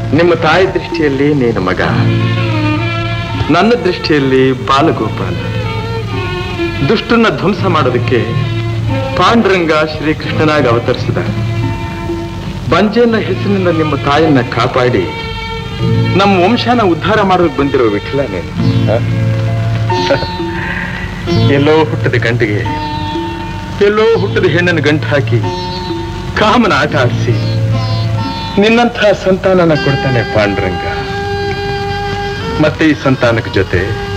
ನಿಮ್ಮ ತಾಯಿ ದೃಷ್ಟಿಯಲ್ಲಿ ನೀನು ಮಗ ನನ್ನ ದೃಷ್ಟಿಯಲ್ಲಿ ಬಾಲಗೋಪಾಲ ದುಷ್ಟನ್ನ ಧ್ವಂಸ ಮಾಡೋದಕ್ಕೆ ಪಾಂಡುರಂಗ ಶ್ರೀಕೃಷ್ಣನಾಗಿ ಅವತರಿಸಿದ ಬಂಜೆಯನ್ನ ಹೆಸರಿನಿಂದ ನಿಮ್ಮ ತಾಯಿಯನ್ನ ಕಾಪಾಡಿ ನಮ್ಮ ವಂಶನ ಉದ್ಧಾರ ಮಾಡೋದಕ್ಕೆ ಬಂದಿರೋ ವಿಠಲ ನೀನು ಹ? ಎಲ್ಲೋ ಹುಟ್ಟದ ಗಂಟಿಗೆ ಎಲ್ಲೋ ಹುಟ್ಟದ ಹೆಣ್ಣನ್ನು ಗಂಟು ಹಾಕಿ ಕಾಮನ ಆಟ ಆಡಿಸಿ ನಿನ್ನಂಥ ಸಂತಾನನ ಕೊಡ್ತಾನೆ ಪಾಂಡುರಂಗ ಮತ್ತೆ ಈ ಸಂತಾನದ ಜೊತೆ